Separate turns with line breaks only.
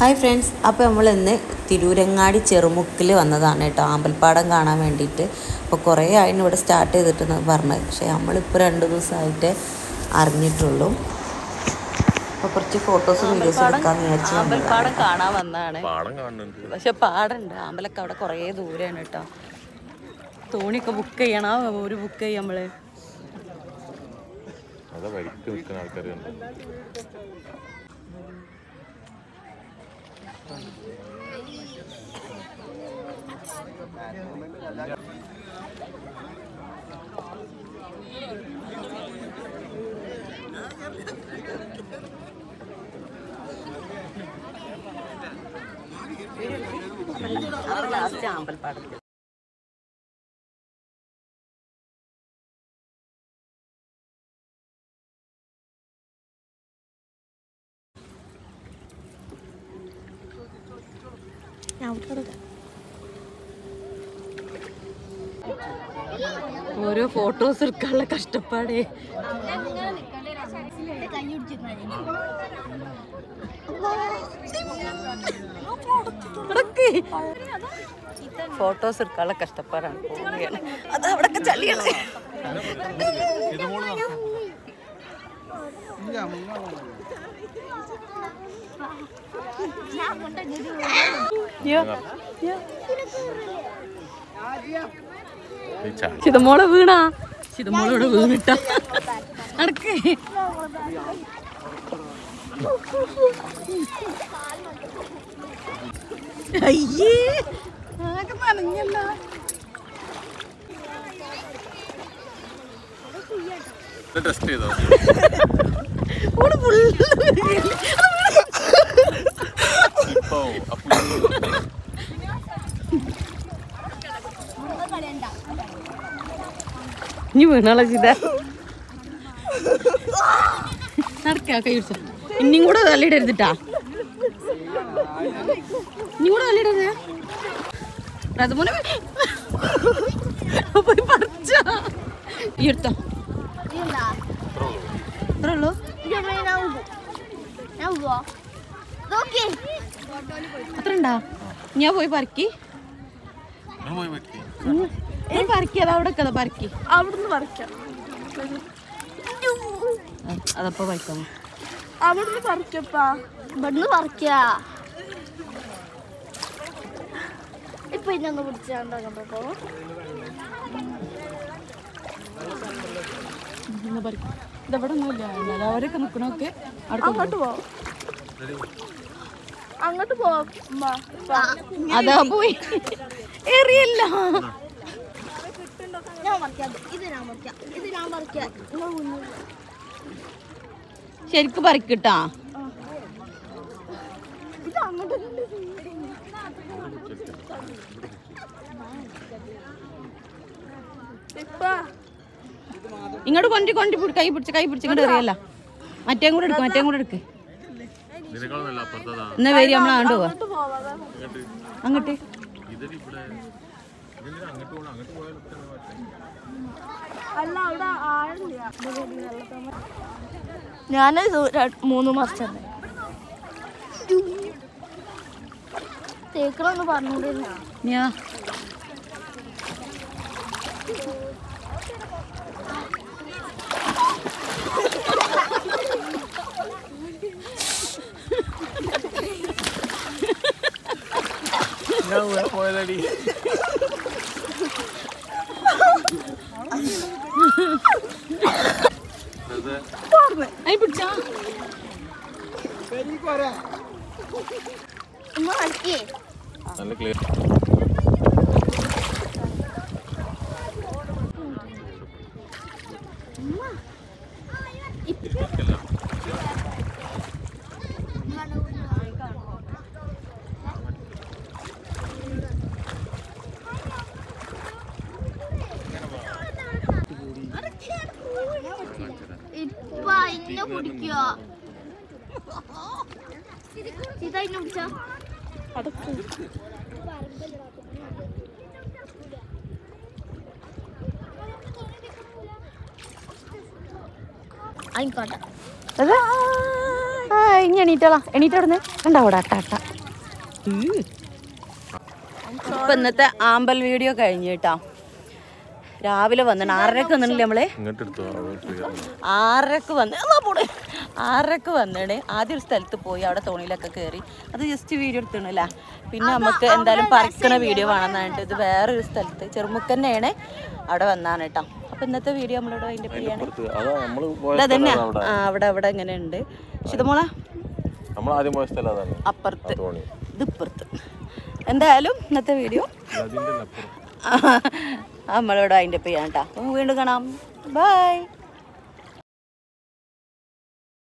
Hi friends അപ്പോൾ നമ്മൾ ഇന്ന് തിരൂരങ്ങാടി ചെറുമുക്കിൽ വന്നതാണ് കേട്ടോ ആമ്പൽപ്പാടം കാണാൻ വേണ്ടിയിട്ട് അപ്പോൾ കുറേ ആയിരുന്നു ഇവിടെ സ്റ്റാർട്ട് ചെയ്തിട്ടെന്ന് പറഞ്ഞത് പക്ഷേ നമ്മളിപ്പോൾ രണ്ട് ദിവസമായിട്ട് അറിഞ്ഞിട്ടുള്ളൂ അപ്പോൾ കുറച്ച് ഫോട്ടോസും വീഡിയോസും എടുക്കാമെന്ന് വിചാരിച്ചു
ആമ്പൽപ്പാടം കാണാൻ വന്നതാണ്
പാടം കാണുന്നുണ്ട്
പക്ഷെ പാടുണ്ട് ആമ്പലൊക്കെ അവിടെ കുറേ ദൂരെയാണ് കേട്ടോ തോണിയൊക്കെ ബുക്ക് ചെയ്യണം ഒരു ബുക്ക് ചെയ്യാം നമ്മള്
അതാ വഴിക്ക് നിൽക്കുന്ന ആൾക്കാരുണ്ട്
ലാസ്റ്റ് ആമ്പൽപ്പാടം ഓരോ ഫോട്ടോസ് എടുക്കാനുള്ള കഷ്ടപ്പാടേ ഫോട്ടോസ് എടുക്കാനുള്ള കഷ്ടപ്പാടാണ് പോവുകയാണ് അത് അവിടെ ചളിയാണ്
ഈ ചാ-
ചിതമോളെ വീണാ ചിതമോളോട് വീണിട്ട നടക്ക് അയ്യേ ആകെ നനഞ്ഞല്ല
ഇത് ടെസ്റ്റ് ചെയ്തോ
ഓള് ഫുള്ള്
ഇപ്പോ അപ്പൊ
ഇനി വീണാളെ ചിത നടക്കാ കൈ പിടിച്ച ഇനിയും കൂടെ തള്ളിയിടരുതിട്ടാ ഇനി കൂടെ തള്ളിയിടരുത് അതുപോലെ പോയി പറിച്ച ഈ എടുത്തോ അത്രേ ഉള്ളൂ അത്ര ഉണ്ടാ ഞാൻ പോയി പറിക്കി
നിങ്ങൾ പോയി വെക്കി
ഞാൻ പറിക്കി അത് അവിടെ കഥ പറിക്കി
അവിടുന്ന് പറിക്കാം
അതപ്പോ പറിക്കാമോ
അവിടുന്ന് പറിക്കപ്പാ ഇവിടുന്ന് പറിക്ക ഇപ്പൊ ഇന്നൊന്ന് പിടിച്ചാണ്ടോ
ഇന്ന് പറിക്കാം ഇതെവിടെ ഒന്നുമില്ല എന്നാലും അവരൊക്കെ നിൽക്കണമൊക്കെ അവിടെ
അങ്ങോട്ട് പോ അങ്ങോട്ട് പോ ഉമ്മ.
അതാ പോയി എറിയല്ല
ഞാൻ പറിക്കാം ഇത് ഞാൻ പറിക്കാം ഇത് ഞാൻ പറിക്കാം നിങ്ങൾ മുന്നിൽ
ശരിക്ക് പറിക്കട്ടാ
ഇത് അങ്ങോട്ട് ഇപ്പ
ഇങ്ങോട്ട് കൊണ്ടി കൊണ്ടി പിടി കൈ പിടിച്ച് കൈ പിടിച്ച് ഇങ്ങോട്ട് എറിയല്ല മറ്റേ കൂടെ എടുക്ക് മറ്റേ കൂടെ എടുക്ക്
ഇതിനേക്കാളും നല്ല അപ്പുറത്തതാ
എന്നാ വരി നമ്മൾ അങ്ങോട്ട് പോവാ
അങ്ങോട്ട് പോവാതെ
അങ്ങോട്ട്
ഇതൊരു ഇവിടെ ഇതെന്തിനാ അങ്ങോട്ട് പോകണം അങ്ങോട്ട് പോയാൽ
അല്ല അവിടെ ആഴില്ല ഞാൻ മൂന്ന് മറിച്ചത് തേക്കണമെന്ന് പറഞ്ഞോണ്ടിരുന്ന
ഞാ
ഞാൻ ഇവിടെ പോയതടി
അതിന് പിടിച്ചാ
ഉമ്മ കളിക്കേ
നല്ല ക്ലിയർ
ഇപ്പ ഇന്നെ കുടിക്കുക ഇതാ ഇന്നെ കുടിച്ച ആയിക്കോട്ടെ
ഇനി എണീറ്റോളാ എണീറ്റ് അവിടുന്ന് ഉണ്ടാവൂടാ അട്ട അട്ട ഇപ്പൊ ഇന്നത്തെ ആമ്പൽ വീഡിയോ കഴിഞ്ഞു കേട്ടോ രാവിലെ വന്നിട്ട് ആറരക്ക് വന്നിട്ടില്ലേ നമ്മള്
ഇങ്ങോട്ട് എടുത്തു
ആറരക്ക് വന്ന് അതാ പോടെ ആറരക്ക് വന്നിട്ട് ആദ്യം ഒരു സ്ഥലത്ത് പോയി അവിടെ തോണിയിലൊക്കെ കയറി അത് ജസ്റ്റ് വീഡിയോ എടുത്തിണല്ല പിന്നെ നമുക്ക് എന്തായാലും പറിക്കണ വീഡിയോ വേണമെന്നായിട്ട് ഇത് വേറൊരു സ്ഥലത്ത് ചെറുമുക്കന്നെയാണ് അവിടെ വന്നാണ് കേട്ടോ അപ്പൊ ഇന്നത്തെ വീഡിയോ നമ്മളിവിടെ അതിൻ്റെ ചെയ്യാണ്
അതാ നമ്മള്
ഇതാ തന്നെ ആ അവിടെ അവിടെ ഇങ്ങനെ ഉണ്ട് ശിതമോള
നമ്മൾ ആദ്യം പോയ സ്ഥലം അതാണ്
അപ്പുറത്ത്
തോണി
ഇത് ഇപ്പുറത്ത് എന്തായാലും ഇന്നത്തെ വീഡിയോ
അതിന്റെ അപ്പുറം
നമ്മളിവിടെ അതിൻ്റെ ചെയ്യാം കേട്ടോ വീണ്ടും കാണാം ബൈ